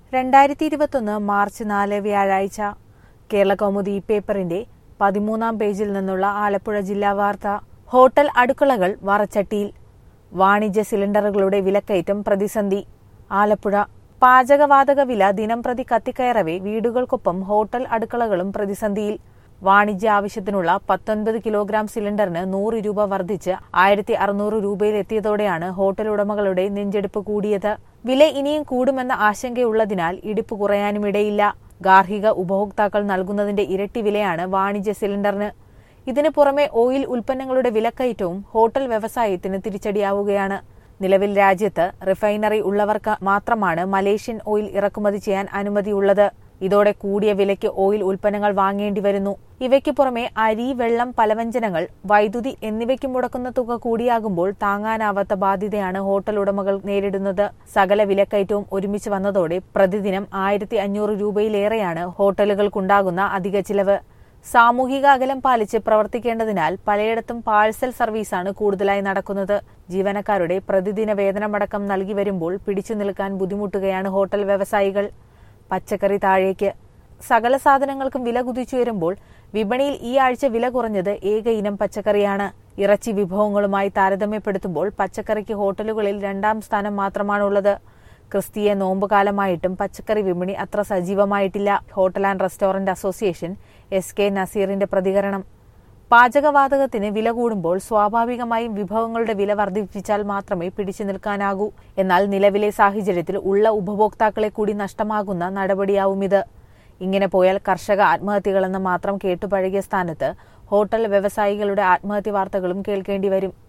രണ്ടായിരത്തി ഇരുപത്തൊന്ന് മാർച്ച് നാല് വ്യാഴാഴ്ച കേരള കൗമുദി പേപ്പറിന്റെ പതിമൂന്നാം പേജിൽ നിന്നുള്ള ആലപ്പുഴ ജില്ലാ വാർത്ത ഹോട്ടൽ അടുക്കളകൾ വറച്ചട്ടിയിൽ വാണിജ്യ സിലിണ്ടറുകളുടെ വിലക്കയറ്റം പ്രതിസന്ധി ആലപ്പുഴ പാചകവാതക വില ദിനം പ്രതി കത്തിക്കയറവെ വീടുകൾക്കൊപ്പം ഹോട്ടൽ അടുക്കളകളും പ്രതിസന്ധിയിൽ വാണിജ്യ ആവശ്യത്തിനുള്ള പത്തൊൻപത് കിലോഗ്രാം സിലിണ്ടറിന് നൂറ് രൂപ വർദ്ധിച്ച് ആയിരത്തി അറുന്നൂറ് രൂപയിലെത്തിയതോടെയാണ് ഹോട്ടൽ ഉടമകളുടെ നെഞ്ചെടുപ്പ് കൂടിയത് വില ഇനിയും കൂടുമെന്ന ആശങ്കയുള്ളതിനാൽ ഇടിപ്പ് കുറയാനുമിടയില്ല ഗാർഹിക ഉപഭോക്താക്കൾ നൽകുന്നതിന്റെ ഇരട്ടി വിലയാണ് വാണിജ്യ സിലിണ്ടറിന് ഇതിനു പുറമെ ഓയിൽ ഉൽപ്പന്നങ്ങളുടെ വിലക്കയറ്റവും ഹോട്ടൽ വ്യവസായത്തിന് തിരിച്ചടിയാവുകയാണ് നിലവിൽ രാജ്യത്ത് റിഫൈനറി ഉള്ളവർക്ക് മാത്രമാണ് മലേഷ്യൻ ഓയിൽ ഇറക്കുമതി ചെയ്യാൻ അനുമതിയുള്ളത് ഇതോടെ കൂടിയ വിലയ്ക്ക് ഓയിൽ ഉൽപ്പന്നങ്ങൾ വാങ്ങേണ്ടി വരുന്നു ഇവയ്ക്ക് പുറമെ അരി വെള്ളം പലവ്യഞ്ജനങ്ങൾ വൈദ്യുതി എന്നിവയ്ക്ക് മുടക്കുന്ന തുക കൂടിയാകുമ്പോൾ താങ്ങാനാവാത്ത ബാധ്യതയാണ് ഹോട്ടൽ ഉടമകൾ നേരിടുന്നത് സകല വിലക്കയറ്റവും ഒരുമിച്ച് വന്നതോടെ പ്രതിദിനം ആയിരത്തി അഞ്ഞൂറ് രൂപയിലേറെയാണ് ഹോട്ടലുകൾക്കുണ്ടാകുന്ന അധിക ചിലവ് സാമൂഹിക അകലം പാലിച്ച് പ്രവർത്തിക്കേണ്ടതിനാൽ പലയിടത്തും പാഴ്സൽ സർവീസാണ് കൂടുതലായി നടക്കുന്നത് ജീവനക്കാരുടെ പ്രതിദിന വേതനമടക്കം നൽകി വരുമ്പോൾ പിടിച്ചു നിൽക്കാൻ ബുദ്ധിമുട്ടുകയാണ് ഹോട്ടൽ വ്യവസായികൾ പച്ചക്കറി താഴേക്ക് സകല സാധനങ്ങൾക്കും വില കുതിച്ചുയരുമ്പോൾ വിപണിയിൽ ഈ ആഴ്ച വില കുറഞ്ഞത് ഏക ഇനം പച്ചക്കറിയാണ് ഇറച്ചി വിഭവങ്ങളുമായി താരതമ്യപ്പെടുത്തുമ്പോൾ പച്ചക്കറിക്ക് ഹോട്ടലുകളിൽ രണ്ടാം സ്ഥാനം മാത്രമാണുള്ളത് ക്രിസ്തീയ നോമ്പുകാലമായിട്ടും പച്ചക്കറി വിപണി അത്ര സജീവമായിട്ടില്ല hotel and restaurant association S K നസീറിന്റെ പ്രതികരണം പാചകവാതകത്തിന് വില കൂടുമ്പോൾ സ്വാഭാവികമായും വിഭവങ്ങളുടെ വില വർദ്ധിപ്പിച്ചാൽ മാത്രമേ പിടിച്ചു നിൽക്കാനാകൂ എന്നാൽ നിലവിലെ സാഹചര്യത്തിൽ ഉള്ള ഉപഭോക്താക്കളെ കൂടി നഷ്ടമാകുന്ന നടപടിയാവും ഇത് ഇങ്ങനെ പോയാൽ കർഷക ആത്മഹത്യകളെന്ന് മാത്രം കേട്ടുപഴകിയ സ്ഥാനത്ത് ഹോട്ടൽ വ്യവസായികളുടെ ആത്മഹത്യ വാർത്തകളും കേൾക്കേണ്ടി വരും